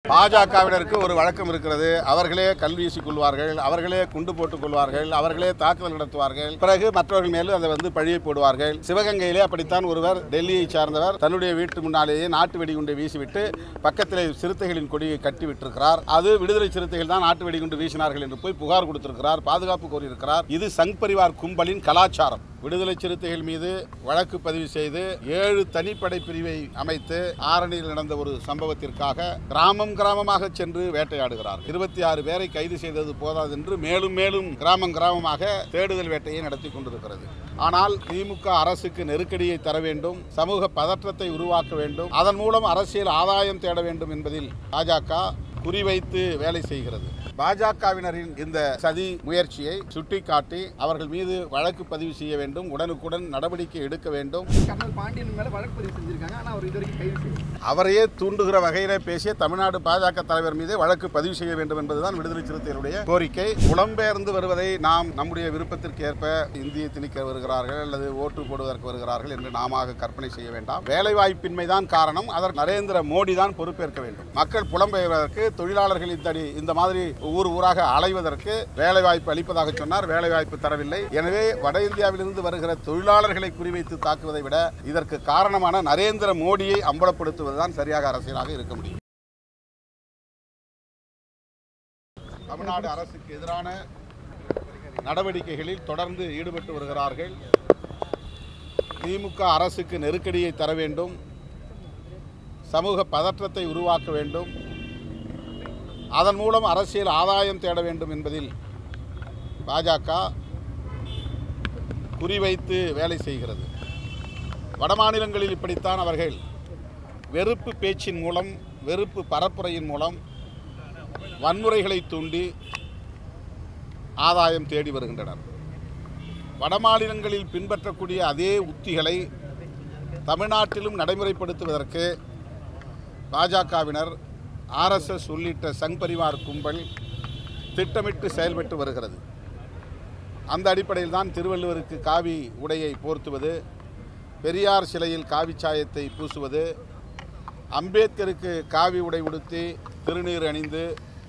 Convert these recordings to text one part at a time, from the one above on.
பாஜகவினருக்கு ஒரு வழக்கம் இருக்கிறது அவர்களே கல் வீசிக் கொள்வார்கள் அவர்களே குண்டு போட்டுக் கொள்வார்கள் அவர்களே தாக்குதல் நடத்துவார்கள் பிறகு மற்றவர்கள் மேலும் அதை வந்து பழியை போடுவார்கள் சிவகங்கையிலே அப்படித்தான் ஒருவர் டெல்லியை சார்ந்தவர் தன்னுடைய வீட்டு முன்னாலேயே நாட்டு வெடிகுண்டை வீசிவிட்டு பக்கத்திலே சிறுத்தைகளின் கொடியை கட்டி விட்டிருக்கிறார் அது விடுதலை சிறுத்தைகள் தான் நாட்டு வெடிகுண்டு வீசினார்கள் என்று போய் புகார் கொடுத்திருக்கிறார் பாதுகாப்பு கோரியிருக்கிறார் இது சங் பரிவார் கும்பலின் கலாச்சாரம் விடுதலை சிறுத்தைகள் மீது வழக்கு பதிவு செய்து ஏழு தனிப்படை பிரிவை அமைத்து ஆரணியில் நடந்த ஒரு சம்பவத்திற்காக கிராமம் கிராமமாக சென்று வேட்டையாடுகிறார் இருபத்தி ஆறு பேரை கைது செய்தது போதாது என்று மேலும் மேலும் கிராமம் கிராமமாக தேடுதல் வேட்டையை நடத்தி கொண்டிருக்கிறது ஆனால் திமுக அரசுக்கு நெருக்கடியை தர வேண்டும் சமூக பதற்றத்தை உருவாக்க வேண்டும் அதன் மூலம் அரசியல் ஆதாயம் தேட வேண்டும் என்பதில் பாஜக குறிவைத்து வேலை செய்கிறது பாஜகவினரின் இந்த சதி முயற்சியை சுட்டிக்காட்டி அவர்கள் மீது வழக்கு பதிவு செய்ய வேண்டும் உடனுக்குடன் நடவடிக்கை எடுக்க வேண்டும் கர்னல் பாண்டியன் மேல வழக்கு பதிவு செஞ்சிருக்காங்க ஆனா அவர் இது வரைக்கும் கைது செய்யல அவரையே தூண்டுகிற வகையிலே பேசிய தமிழ்நாடு பாஜக தலைவர் மீது வழக்கு பதிவு செய்ய வேண்டும் என்பதுதான் விடுதலை சிறுத்தைகளுடைய கோரிக்கை புலம்பெயர்ந்து வருவதை நாம் நம்முடைய விருப்பத்திற்கு ஏற்ப இந்தியை திணிக்க வருகிறார்கள் அல்லது ஓட்டு போடுவதற்கு வருகிறார்கள் என்று நாம கற்பனை செய்ய வேண்டாம் வேலை வாய்ப்பின்மைதான் காரணம் அதற்கு நரேந்திர மோடி தான் பொறுப்பேற்க வேண்டும் மக்கள் புலம்பெயர்வதற்கு தொழிலாளர்கள் இந்த இந்த மாதிரி ஊர் ஊராக அலைவதற்கு வேலை வாய்ப்பு அளிப்பதாக சொன்னார் வேலை வாய்ப்பு தரவில்லை எனவே வட இந்தியாவிலிருந்து வருகிற தொழிலாளர்களை குறிவைத்து தாக்குவதை விட இதற்கு காரணமான நரேந்திர மோடியை அம்பலப்படுத்துவதுதான் சரியாக அரசியலாக இருக்க முடியும் தமிழ்நாடு அரசுக்கு எதிரான நடவடிக்கைகளில் தொடர்ந்து ஈடுபட்டு வருகிறார்கள் திமுக அரசுக்கு நெருக்கடியை தர வேண்டும் சமூக பதற்றத்தை உருவாக்க வேண்டும் அதன் மூலம் அரசியல் ஆதாயம் தேட வேண்டும் என்பதில் பாஜக குறிவைத்து வேலை செய்கிறது வடமாநிலங்களில் இப்படித்தான் அவர்கள் வெறுப்பு பேச்சின் மூலம் வெறுப்பு பரப்புரையின் மூலம் வன்முறைகளை தூண்டி ஆதாயம் தேடி வருகின்றனர் வடமாநிலங்களில் பின்பற்றக்கூடிய அதே உத்திகளை தமிழ்நாட்டிலும் நடைமுறைப்படுத்துவதற்கு பாஜகவினர் ஆர்எஸ்எஸ் உள்ளிட்ட சங் பரிவார் கும்பல் திட்டமிட்டு செயல்பட்டு வருகிறது அந்த அடிப்படையில் தான் திருவள்ளுவருக்கு காவி உடையை போர்த்துவது பெரியார் சிலையில் காவி சாயத்தை பூசுவது அம்பேத்கருக்கு காவி உடை உடுத்தி திருநீர் அணிந்து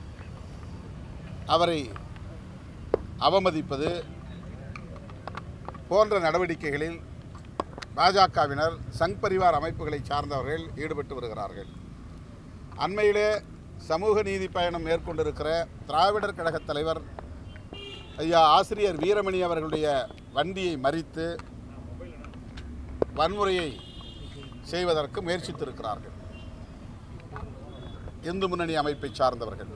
அவரை அவமதிப்பது போன்ற நடவடிக்கைகளில் பாஜகவினர் சங் பரிவார் அமைப்புகளை சார்ந்தவர்கள் ஈடுபட்டு வருகிறார்கள் அண்மையிலே சமூக நீதி பயணம் மேற்கொண்டிருக்கிற திராவிடர் கழகத் தலைவர் ஐயா ஆசிரியர் வீரமணி அவர்களுடைய வண்டியை மறித்து வன்முறையை செய்வதற்கு முயற்சித்திருக்கிறார்கள் இந்து முன்னணி அமைப்பை சார்ந்தவர்கள்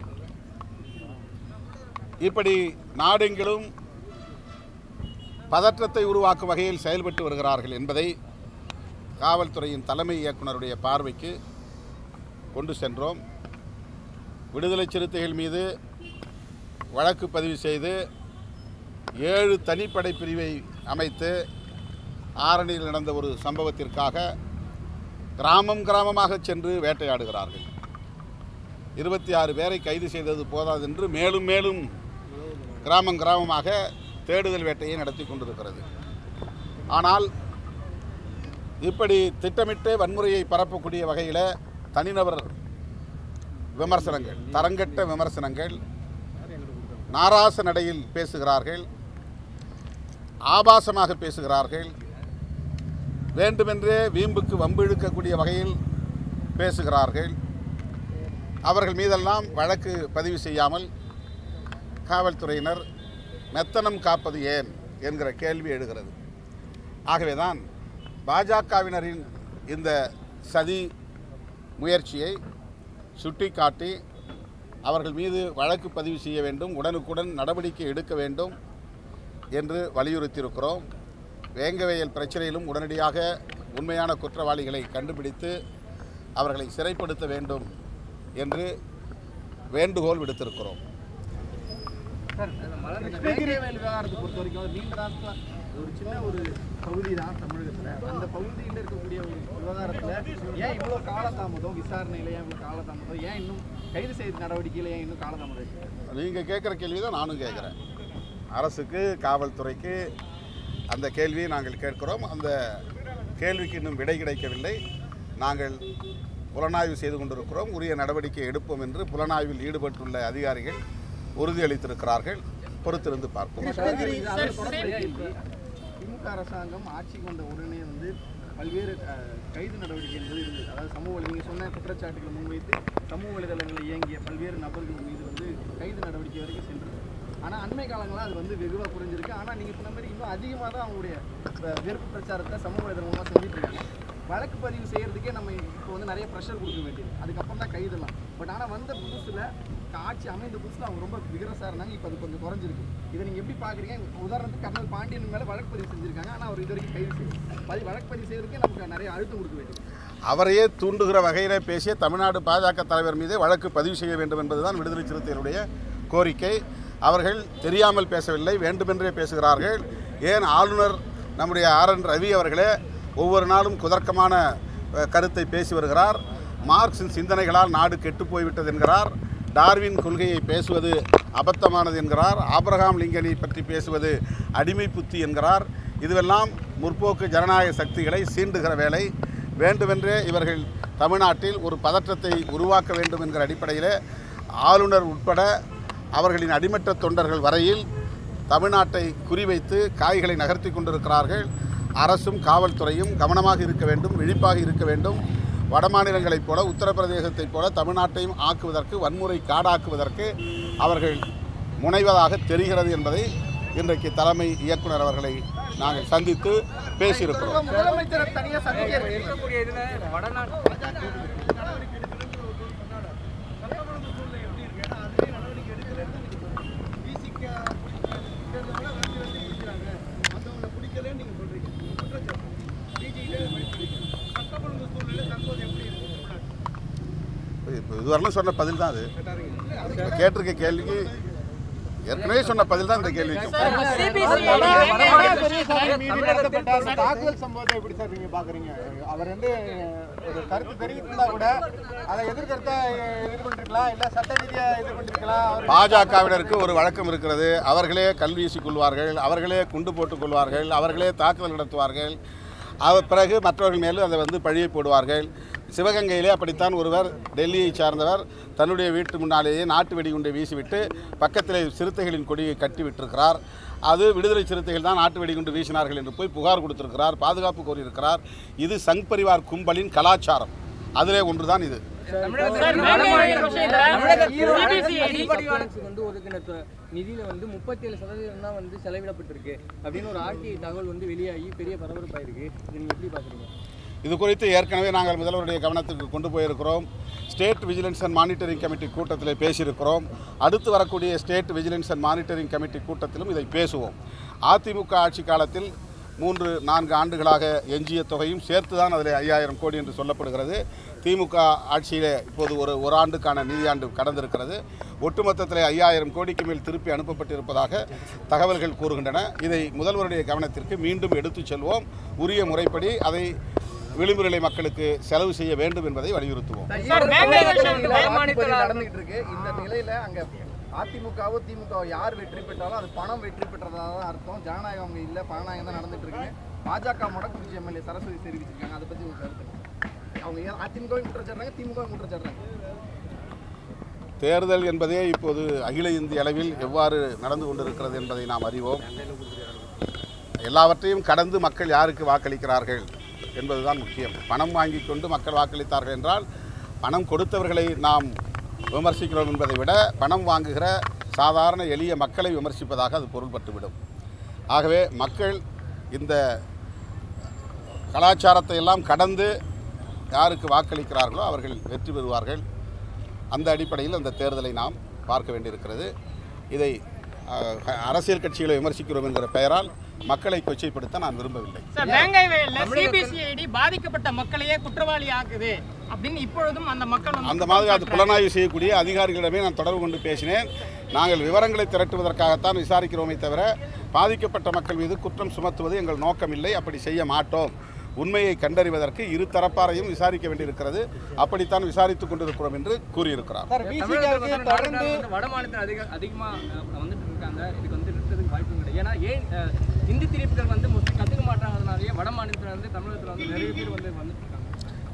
இப்படி நாடெங்கிலும் பதற்றத்தை உருவாக்கும் வகையில் செயல்பட்டு வருகிறார்கள் என்பதை காவல்துறையின் தலைமை இயக்குனருடைய பார்வைக்கு கொண்டு சென்றோம் விடுதலை சிறுத்தைகள் மீது வழக்கு பதிவு செய்து ஏழு தனிப்படை பிரிவை அமைத்து ஆரணியில் நடந்த ஒரு சம்பவத்திற்காக கிராமம் கிராமமாக சென்று வேட்டையாடுகிறார்கள் இருபத்தி ஆறு பேரை கைது செய்தது போதாது என்று மேலும் மேலும் கிராமம் கிராமமாக தேடுதல் வேட்டையை நடத்தி கொண்டிருக்கிறது ஆனால் இப்படி திட்டமிட்டு வன்முறையை பரப்பக்கூடிய வகையில் தனிநபர் விமர்சனங்கள் தரங்கட்ட விமர்சனங்கள் நாராச நடையில் பேசுகிறார்கள் ஆபாசமாக பேசுகிறார்கள் வேண்டுமென்றே வீம்புக்கு வம்பு இழுக்கக்கூடிய வகையில் பேசுகிறார்கள் அவர்கள் மீதெல்லாம் வழக்கு பதிவு செய்யாமல் காவல்துறையினர் மெத்தனம் காப்பது ஏன் என்கிற கேள்வி எழுகிறது ஆகவேதான் பாஜகவினரின் இந்த சதி முயற்சியை சுட்டிக்காட்டி அவர்கள் மீது வழக்கு பதிவு செய்ய வேண்டும் உடனுக்குடன் நடவடிக்கை எடுக்க வேண்டும் என்று வலியுறுத்தியிருக்கிறோம் வேங்கவேயல் பிரச்சனையிலும் உடனடியாக உண்மையான குற்றவாளிகளை கண்டுபிடித்து அவர்களை சிறைப்படுத்த வேண்டும் என்று வேண்டுகோள் விடுத்திருக்கிறோம் சார் இந்த வேங்கவேல் விவகாரத்தை பொறுத்த வரைக்கும் ஒரு நீண்ட நாட்களா ஒரு சின்ன ஒரு பகுதி தான் தமிழகத்துல அந்த பகுதியில் இருக்கக்கூடிய ஒரு விவகாரத்துல ஏன் இவ்வளவு காலதாமதம் விசாரணையில ஏன் இவ்வளவு காலதாமதம் ஏன் இன்னும் கைது செய்த நடவடிக்கையில ஏன் இன்னும் காலதாமதம் இருக்கு? நீங்கள் கேட்குற கேள்வி தான் நானும் கேட்குறேன் அரசுக்கு காவல்துறைக்கு அந்த கேள்வியை நாங்கள் கேட்கிறோம் அந்த கேள்விக்கு இன்னும் விடை கிடைக்கவில்லை நாங்கள் புலனாய்வு செய்து கொண்டிருக்கிறோம் உரிய நடவடிக்கை எடுப்போம் என்று புலனாய்வில் ஈடுபட்டுள்ள அதிகாரிகள் உறுதியளித்திருக்கிறார்கள் பொறுத்திருந்து பார்ப்போம் கிருஷ்ணகிரி அதோட தொடர்புடைய இப்ப திமுக அரசாங்கம் ஆட்சிக்கு வந்த உடனே வந்து பல்வேறு அஹ், கைது நடவடிக்கை என்பது இருந்தது அதாவது சமூக வலை நீங்கள் சொன்ன குற்றச்சாட்டுகளை முன்வைத்து சமூக வலைதளங்களில் இயங்கிய பல்வேறு நபர்கள் மீது வந்து கைது நடவடிக்கை வரைக்கும் சென்றது ஆனால் அண்மை காலங்களாக அது வந்து வெகுவாக குறைஞ்சிருக்கு ஆனால் நீங்கள் சொன்ன மாதிரி இன்னும் அதிகமாக தான் அவங்களுடைய அஹ், வெறுப்பு பிரச்சாரத்தை சமூக வலைதளம் மூலமாக செஞ்சுட்டு இருக்காங்க வழக்கு பதிவு செய்யறதுக்கே நம்ம இப்போ வந்து நிறைய ப்ரெஷர் கொடுக்க வேண்டியது அதுக்கப்புறம் தான் கைதெல்லாம் பட் ஆனால் வந்த புதுசில் ஆட்சி அமைந்த புதுசில் அவங்க ரொம்ப விகரசாக இருந்தாங்க இப்போ அது கொஞ்சம் குறைஞ்சிருக்கு இதை நீங்கள் எப்படி பார்க்குறீங்க உதாரணத்துக்கு கர்னல் பாண்டியன் மேலே வழக்கு பதிவு செஞ்சிருக்காங்க ஆனால் அவர் இது வரைக்கும் கைது செய்யல பதிவு வழக்கு பதிவு செய்யறதுக்கே நமக்கு நிறைய அழுத்தம் கொடுக்க வேண்டியது அவரையே தூண்டுகிற வகையிலே பேசிய தமிழ்நாடு பாஜக தலைவர் மீது வழக்கு பதிவு செய்ய வேண்டும் என்பதுதான் விடுதலை சிறுத்தைகளுடைய கோரிக்கை அவர்கள் தெரியாமல் பேசவில்லை வேண்டுமென்றே பேசுகிறார்கள் ஏன் ஆளுநர் நம்முடைய ஆர் என் ரவி அவர்களே ஒவ்வொரு நாளும் குதர்க்கமான அஹ், கருத்தை பேசி வருகிறார் மார்க்சின் சிந்தனைகளால் நாடு கெட்டுப் போய்விட்டது என்கிறார் டார்வின் கொள்கையை பேசுவது அபத்தமானது என்கிறார் ஆபிரகாம் லிங்கனை பற்றி பேசுவது அடிமை புத்தி என்கிறார் இதுவெல்லாம் முற்போக்கு ஜனநாயக சக்திகளை சீண்டுகிற வேலை வேண்டுமென்றே இவர்கள் தமிழ்நாட்டில் ஒரு பதற்றத்தை உருவாக்க வேண்டும் என்கிற அடிப்படையில் ஆளுநர் உட்பட அவர்களின் அடிமட்ட தொண்டர்கள் வரையில் தமிழ்நாட்டை குறிவைத்து காய்களை நகர்த்தி கொண்டிருக்கிறார்கள் அரசும் காவல்துறையும் கவனமாக இருக்க வேண்டும் விழிப்பாக இருக்க வேண்டும் வடமாநிலங்களைப் போல உத்தரப்பிரதேசத்தைப் போல தமிழ்நாட்டையும் ஆக்குவதற்கு வன்முறை காடாக்குவதற்கு அவர்கள் முனைவதாக தெரிகிறது என்பதை இன்றைக்கு தலைமை இயக்குனர் அவர்களை நாங்கள் சந்தித்து பேசியிருக்கிறோம் முதலமைச்சரை தனியாக சந்திக்க இருக்கு இருக்கக்கூடிய இதில் வடநாட்டு இப்போ இதுவரையிலும் சொன்ன பதில் தான் அது இப்ப கேட்டிருக்க கேள்விக்கு ஏற்கனவே சொன்ன பதில் தான் இந்த கேள்விக்கு தாக்குதல் சம்பவத்தை எப்படி சார் நீங்க பாக்குறீங்க அவர் வந்து ஒரு கருத்து தெரிவித்திருந்தா கூட அதை எதிர்கருத்தா எதிர்கொண்டிருக்கலாம் இல்ல சட்ட ரீதியா எதிர்கொண்டிருக்கலாம் அவர் பாஜகவினருக்கு ஒரு வழக்கம் இருக்கிறது அவர்களே கல் வீசிக் கொள்வார்கள் அவர்களே குண்டு போட்டுக் கொள்வார்கள் அவர்களே தாக்குதல் நடத்துவார்கள் அவ பிறகு மற்றவர்கள் மேலும் அதை வந்து பழியை போடுவார்கள் சிவகங்கையிலே அப்படித்தான் ஒருவர் டெல்லியை சார்ந்தவர் தன்னுடைய வீட்டு முன்னாலேயே நாட்டு வெடிகுண்டை வீசிவிட்டு பக்கத்திலே சிறுத்தைகளின் கொடியை கட்டி விட்டிருக்கிறார் அது விடுதலை சிறுத்தைகள் தான் நாட்டு வெடிகுண்டு வீசினார்கள் என்று போய் புகார் கொடுத்திருக்கிறார் பாதுகாப்பு கோரியிருக்கிறார் இது சங் பரிவார் கும்பலின் கலாச்சாரம் அதிலே ஒன்றுதான் இது சஸ்பென்ஸுக்கு வந்து ஒதுக்கின தொ- நிதியில வந்து முப்பத்தேழு சதவீதம் தான் வந்து செலவிடப்பட்டிருக்கு அப்படின்னு ஒரு ஆர்டிஐ தகவல் வந்து வெளியாகி பெரிய பரபரப்பாயிருக்கு இதை நீங்க எப்படி பாக்குறீங்க இது குறித்து ஏற்கனவே நாங்கள் முதல்வருடைய கவனத்துக்கு கொண்டு போயிருக்கிறோம் state vigilance and monitoring committee கூட்டத்தில் பேசியிருக்கிறோம் அடுத்து வரக்கூடிய state vigilance and monitoring committee கூட்டத்திலும் இதை பேசுவோம் அதிமுக ஆட்சி காலத்தில் மூன்று நான்கு ஆண்டுகளாக எஞ்சிய தொகையும் சேர்த்து தான் அதில் ஐயாயிரம் கோடி என்று சொல்லப்படுகிறது திமுக ஆட்சியிலே இப்போது ஒரு ஒரு ஆண்டுக்கான நிதியாண்டு கடந்திருக்கிறது ஒட்டுமொத்தத்தில் ஐயாயிரம் கோடிக்கு மேல் திருப்பி அனுப்பப்பட்டிருப்பதாக தகவல்கள் கூறுகின்றன இதை முதல்வருடைய கவனத்திற்கு மீண்டும் எடுத்துச் செல்வோம் உரிய முறைப்படி அதை விளிம்பு நிலை மக்களுக்கு செலவு செய்ய வேண்டும் என்பதை வலியுறுத்துவோம் நடந்துகிட்டு இருக்கு இந்த நிலையில அங்க அதிமுகவோ திமுகவோ யார் வெற்றி பெற்றாலும் அது பணம் வெற்றி பெற்றதா தான் அர்த்தம் ஜனநாயகம் அங்க இல்ல பணநாயகம் தான் நடந்துட்டு இருக்கு பாஜக மொடக்குறிச்சி எம்எல்ஏ சரஸ்வதி தெரிவிச்சிருக்காங்க அதை பத்தி உங்க கருத்து அவங்க ஏன் அதிமுகவும் குற்றச்சாட்டுறாங்க திமுகவும் குற்றச்சாட்டுறாங்க தேர்தல் என்பதே இப்போது அகில இந்திய அளவில் எவ்வாறு நடந்து கொண்டிருக்கிறது என்பதை நாம் அறிவோம் எல்லாவற்றையும் கடந்து மக்கள் யாருக்கு வாக்களிக்கிறார்கள் என்பதுதான் முக்கியம் பணம் வாங்கி கொண்டு மக்கள் வாக்களித்தார்கள் என்றால் பணம் கொடுத்தவர்களை நாம் விமர்சிக்கிறோம் என்பதை விட பணம் வாங்குகிற சாதாரண எளிய மக்களை விமர்சிப்பதாக அது பொருள்பட்டுவிடும் ஆகவே மக்கள் இந்த கலாச்சாரத்தை எல்லாம் கடந்து யாருக்கு வாக்களிக்கிறார்களோ அவர்கள் வெற்றி பெறுவார்கள் அந்த அடிப்படையில் அந்த தேர்தலை நாம் பார்க்க வேண்டியிருக்கிறது இதை அஹ், அரசியல் கட்சிகளை விமர்சிக்கிறோம் என்கிற பெயரால் மக்களை கொச்சைப்படுத்த நான் விரும்பவில்லை சார் வேங்கை வயல்ல சிபிசிஐடி பாதிக்கப்பட்ட மக்களையே குற்றவாளி ஆக்குது அப்படின்னு இப்பொழுதும் அந்த மக்கள் வந்து அந்த மாதிரி அது புலனாய்வு செய்யக்கூடிய அதிகாரிகளிடமே நான் தொடர்பு கொண்டு பேசினேன் நாங்கள் விவரங்களை திரட்டுவதற்காகத்தான் விசாரிக்கிறோமே தவிர பாதிக்கப்பட்ட மக்கள் மீது குற்றம் சுமத்துவது எங்கள் நோக்கமில்லை அப்படி செய்ய மாட்டோம் உண்மையை கண்டறிவதற்கு இரு தரப்பாரையும் விசாரிக்க வேண்டியிருக்கிறது அப்படித்தான் விசாரித்துக் கொண்டிருக்கிறோம் என்று கூறியிருக்கிறார் சார் தமிழகத்துல வந்து தொடர்ந்து வந்து வட மாநிலத்தில் அதிக அதிகமா அஹ், வந்துட்டு இருக்காங்க இதுக்கு வந்து நிறுத்ததுக்கு வாய்ப்பு கிடையாது ஏன்னா ஏன் அஹ், இந்தி திணிப்புகள் வந்து மோஸ்ட்லி கத்துக்க மாட்டாங்கிறதுனாலயே வட மாநிலத்துல வந்து தமிழகத்துல வந்து நிறைய பேர் வந்து வந்துட்டு இருக்காங்க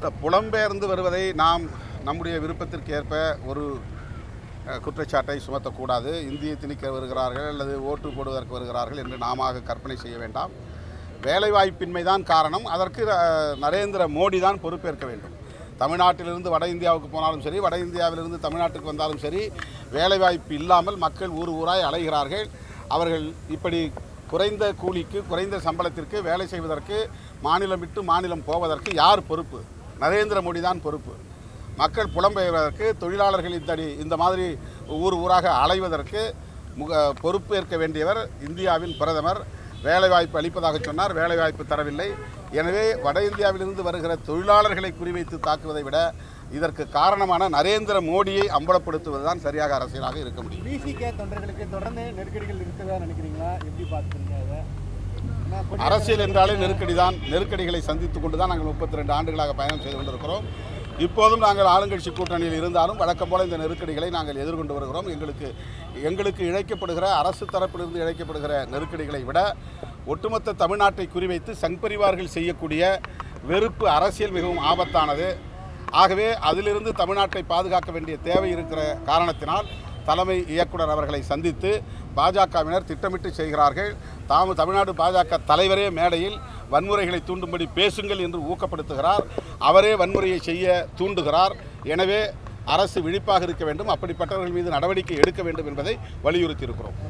இந்த புலம்பெயர்ந்து வருவதை நாம் நம்முடைய விருப்பத்திற்கு ஏற்ப ஒரு அஹ், குற்றச்சாட்டை சுமத்தக்கூடாது இந்திய திணிக்க வருகிறார்கள் அல்லது ஓட்டு போடுவதற்கு வருகிறார்கள் என்று நாம கற்பனை செய்ய வேண்டாம் வேலைவாய்ப்பின்மை தான் காரணம் அதற்கு அஹ், நரேந்திர மோடி தான் பொறுப்பேற்க வேண்டும் தமிழ்நாட்டிலிருந்து வட இந்தியாவுக்கு போனாலும் சரி வட இந்தியாவிலிருந்து தமிழ்நாட்டுக்கு வந்தாலும் சரி வேலைவாய்ப்பு இல்லாமல் மக்கள் ஊர் ஊராய் அலைகிறார்கள் அவர்கள் இப்படி குறைந்த கூலிக்கு குறைந்த சம்பளத்திற்கு வேலை செய்வதற்கு மாநிலம் விட்டு மாநிலம் போவதற்கு யார் பொறுப்பு நரேந்திர மோடி தான் பொறுப்பு மக்கள் புலம்பெயர்வதற்கு தொழிலாளர்கள் இத்தடி இந்த மாதிரி ஊர் ஊராக அலைவதற்கு முக பொறுப்பேற்க வேண்டியவர் இந்தியாவின் பிரதமர் வேலைவாய்ப்பு அளிப்பதாக சொன்னார் வேலைவாய்ப்பு தரவில்லை எனவே வட இந்தியாவிலிருந்து வருகிற தொழிலாளர்களை குறிவைத்து தாக்குவதை விட இதற்கு காரணமான நரேந்திர மோடியை அம்பலப்படுத்துவதுதான் சரியாக அரசியலாக இருக்க முடியும் பிசிகே தொண்டர்களுக்கு தொடர்ந்து நெருக்கடிகள் இருக்குதா நினைக்கிறீங்களா எப்படி பார்க்குறீங்க அதை ஏன்னா கொஞ்சம் அரசியல் என்றாலே நெருக்கடி தான் நெருக்கடிகளை சந்தித்துக் கொண்டு தான் நாங்கள் முப்பத்தி ரெண்டு ஆண்டுகளாக பயணம் செய்து கொண்டிருக்கிறோம் இப்போதும் நாங்கள் ஆளுங்கட்சி கூட்டணியில் இருந்தாலும் வழக்கம் போல இந்த நெருக்கடிகளை நாங்கள் எதிர்கொண்டு வருகிறோம் எங்களுக்கு எங்களுக்கு இழைக்கப்படுகிற அரசு தரப்பிலிருந்து இழைக்கப்படுகிற நெருக்கடிகளை விட ஒட்டுமொத்த தமிழ்நாட்டை குறிவைத்து சங்பரிவார்கள் செய்யக்கூடிய வெறுப்பு அரசியல் மிகவும் ஆபத்தானது ஆகவே அதிலிருந்து தமிழ்நாட்டை பாதுகாக்க வேண்டிய தேவை இருக்கிற காரணத்தினால் தலைமை இயக்குனர் அவர்களை சந்தித்து பாஜகவினர் திட்டமிட்டு செய்கிறார்கள் தாம் தமிழ்நாடு பாஜக தலைவரே மேடையில் வன்முறைகளை தூண்டும்படி பேசுங்கள் என்று ஊக்கப்படுத்துகிறார் அவரே வன்முறையை செய்ய தூண்டுகிறார் எனவே அரசு விழிப்பாக இருக்க வேண்டும் அப்படிப்பட்டவர்கள் மீது நடவடிக்கை எடுக்க வேண்டும் என்பதை வலியுறுத்தி இருக்கிறோம்